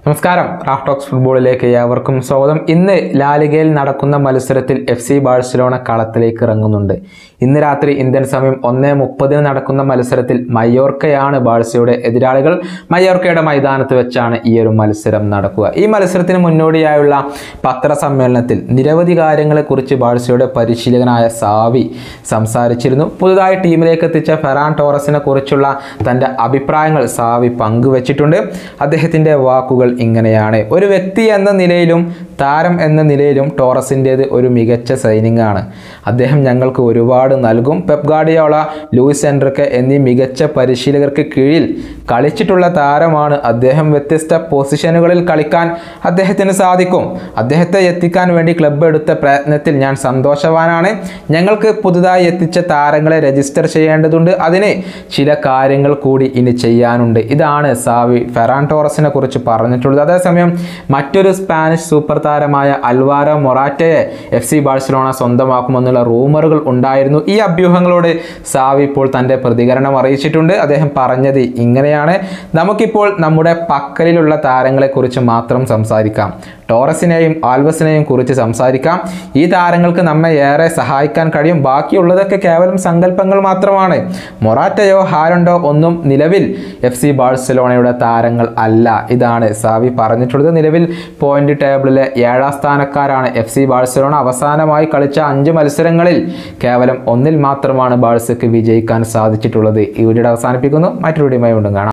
നമസ്കാരം Raf talks ഫുട്ബോളിലേക്ക് ഏവർക്കും സ്വാഗതം ഇന്ന് ലാലിഗയിൽ നടക്കുന്ന മത്സരത്തിൽ എഫ് സി ബാഴ്സലോണ കളത്തിലേക്ക് ഇറങ്ങുന്നുണ്ട് ഇന്ന് രാത്രി ഇന്ത്യൻ സമയം ഒന്നേ മുപ്പതിന് നടക്കുന്ന മത്സരത്തിൽ മയോർക്കയാണ് ബാഴ്സയുടെ എതിരാളികൾ മയോർക്കയുടെ മൈതാനത്ത് വെച്ചാണ് ഈ ഒരു മത്സരം നടക്കുക ഈ മത്സരത്തിന് മുന്നോടിയായുള്ള പത്രസമ്മേളനത്തിൽ നിരവധി കാര്യങ്ങളെക്കുറിച്ച് ബാഴ്സയുടെ പരിശീലകനായ സാവി സംസാരിച്ചിരുന്നു പുതുതായി ടീമിലേക്ക് എത്തിച്ച ഫെറാൻ ടോറസിനെ കുറിച്ചുള്ള തൻ്റെ അഭിപ്രായങ്ങൾ സാവി പങ്കുവച്ചിട്ടുണ്ട് അദ്ദേഹത്തിൻ്റെ വാക്കുകൾ ഇങ്ങനെയാണ് ഒരു വ്യക്തി എന്ന നിലയിലും താരം എന്ന നിലയിലും ടോറസിൻ്റേത് ഒരു മികച്ച സൈനിങ് ആണ് അദ്ദേഹം ഞങ്ങൾക്ക് ഒരുപാട് നൽകും പെപ് ഗാർഡിയോള ലൂയിസ് എൻട്രിക്കെ എന്നീ മികച്ച പരിശീലകർക്ക് കീഴിൽ കളിച്ചിട്ടുള്ള താരമാണ് അദ്ദേഹം വ്യത്യസ്ത പൊസിഷനുകളിൽ കളിക്കാൻ അദ്ദേഹത്തിന് സാധിക്കും അദ്ദേഹത്തെ എത്തിക്കാൻ വേണ്ടി ക്ലബ്ബ് എടുത്ത പ്രയത്നത്തിൽ ഞാൻ സന്തോഷവാനാണ് ഞങ്ങൾക്ക് പുതുതായി എത്തിച്ച താരങ്ങളെ രജിസ്റ്റർ ചെയ്യേണ്ടതുണ്ട് അതിന് ചില കാര്യങ്ങൾ കൂടി ഇനി ചെയ്യാനുണ്ട് ഇതാണ് സാവി ഫെറാൻ ടോറസിനെ കുറിച്ച് പറഞ്ഞിട്ടുള്ളത് അതേസമയം മറ്റൊരു സ്പാനിഷ് സൂപ്പർ താരമായ അൽവാരോ മൊറാറ്റയെ എഫ് സി ബാഴ്സലോണ സ്വന്തമാക്കുമെന്നുള്ള റൂമറുകൾ ഉണ്ടായിരുന്നു ഈ അഭ്യൂഹങ്ങളോട് സാവി ഇപ്പോൾ തൻ്റെ പ്രതികരണം അറിയിച്ചിട്ടുണ്ട് അദ്ദേഹം പറഞ്ഞത് ഇങ്ങനെയാണ് നമുക്കിപ്പോൾ നമ്മുടെ പക്കലിലുള്ള താരങ്ങളെക്കുറിച്ച് മാത്രം സംസാരിക്കാം ടോറസിനെയും ആൽവസിനെയും കുറിച്ച് സംസാരിക്കാം ഈ താരങ്ങൾക്ക് നമ്മെ ഏറെ സഹായിക്കാൻ കഴിയും ബാക്കിയുള്ളതൊക്കെ കേവലം സങ്കല്പങ്ങൾ മാത്രമാണ് മൊറാറ്റയോ ഹാരണ്ടോ ഒന്നും നിലവിൽ എഫ് സി ബാഴ്സലോണയുടെ താരങ്ങൾ അല്ല ഇതാണ് സാവി പറഞ്ഞിട്ടുള്ളത് നിലവിൽ പോയിന്റ് ടേബിളിലെ ഏഴാം സ്ഥാനക്കാരാണ് എഫ് സി ബാഴ്സലോണ അവസാനമായി കളിച്ച അഞ്ച് മത്സരങ്ങളിൽ കേവലം ഒന്നിൽ മാത്രമാണ് ബാഴ്സയ്ക്ക് വിജയിക്കാൻ സാധിച്ചിട്ടുള്ളത് ഈ വീഡിയോ അവസാനിപ്പിക്കുന്നു മറ്റൊരു വീഡിയോയുമായി വീണ്ടും കാണാം